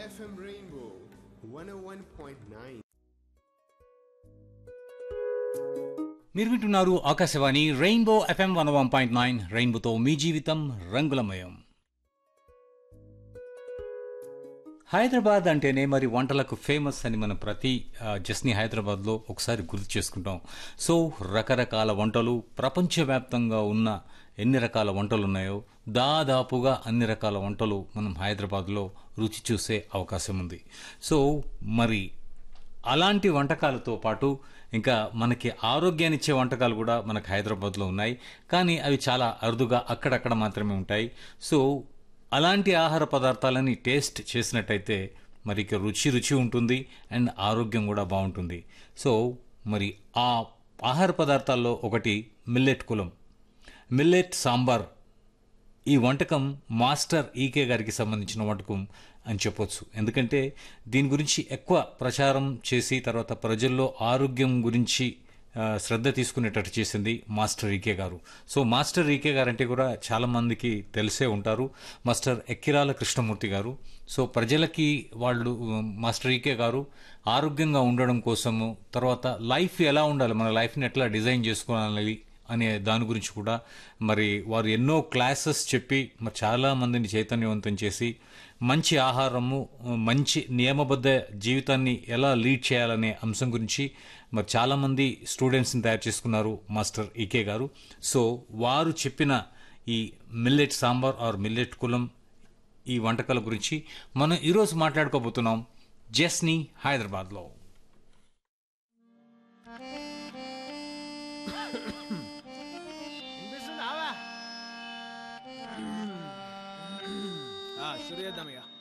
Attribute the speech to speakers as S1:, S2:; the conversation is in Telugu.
S1: FM Rainbow 101.9.
S2: మీరు వింటున్నారు Akashvani rainbow FM one one point nine రెయిన్బోతో మీ జీవితం రంగులమయం హైదరాబాద్ అంటేనే మరి వంటలకు ఫేమస్ అని మనం ప్రతి ఆ, జస్ని హైదరాబాద్లో ఒకసారి గుర్తు చేసుకుంటాం సో రకరకాల వంటలు ప్రపంచవ్యాప్తంగా ఉన్న ఎన్ని రకాల వంటలు ఉన్నాయో దాదాపుగా అన్ని రకాల వంటలు మనం హైదరాబాద్లో రుచి చూసే అవకాశం ఉంది సో మరి అలాంటి వంటకాలతో పాటు ఇంకా మనకి ఆరోగ్యాన్ని ఇచ్చే వంటకాలు కూడా మనకు హైదరాబాద్లో ఉన్నాయి కానీ అవి చాలా అరుదుగా అక్కడక్కడ మాత్రమే ఉంటాయి సో అలాంటి ఆహార పదార్థాలని టేస్ట్ చేసినట్టయితే మరి ఇక రుచి రుచి ఉంటుంది అండ్ ఆరోగ్యం కూడా బాగుంటుంది సో మరి ఆ ఆహార పదార్థాల్లో ఒకటి మిల్లెట్ కులం మిల్లెట్ సాంబార్ ఈ వంటకం మాస్టర్ ఈకే గారికి సంబంధించిన వంటకం అని చెప్పొచ్చు ఎందుకంటే దీని గురించి ఎక్కువ ప్రచారం చేసి తర్వాత ప్రజల్లో ఆరోగ్యం గురించి ఆ, శ్రద్ధ తీసుకునేటట్టు చేసింది మాస్టర్ ఈకే గారు సో మాస్టర్ ఈకే గారు అంటే కూడా చాలా మందికి తెలిసే ఉంటారు మాస్టర్ ఎక్కిరాల కృష్ణమూర్తి గారు సో ప్రజలకి వాళ్ళు ఉమ్, మాస్టర్ ఈకే గారు ఆరోగ్యంగా ఉండడం కోసము తర్వాత లైఫ్ ఎలా ఉండాలి మన లైఫ్ని ఎట్లా డిజైన్ చేసుకోవాలి అనే దాని గురించి కూడా మరి వారు ఎన్నో క్లాసెస్ చెప్పి మరి చాలా మందిని చైతన్యవంతం చేసి మంచి ఆహారము మంచి నియమబద్ధ జీవితాన్ని ఎలా లీడ్ చేయాలనే అంశం గురించి మరి చాలామంది స్టూడెంట్స్ని తయారు చేసుకున్నారు మాస్టర్ ఈకే గారు సో వారు చెప్పిన ఈ మిల్లెట్ సాంబార్ ఆర్ మిల్లెట్ కులం ఈ వంటకాల గురించి మనం ఈరోజు మాట్లాడుకోబోతున్నాం జస్ని హైదరాబాద్లో
S3: వినిపిస్తుందావా? ఆ, షురు చేద్దాం ఇక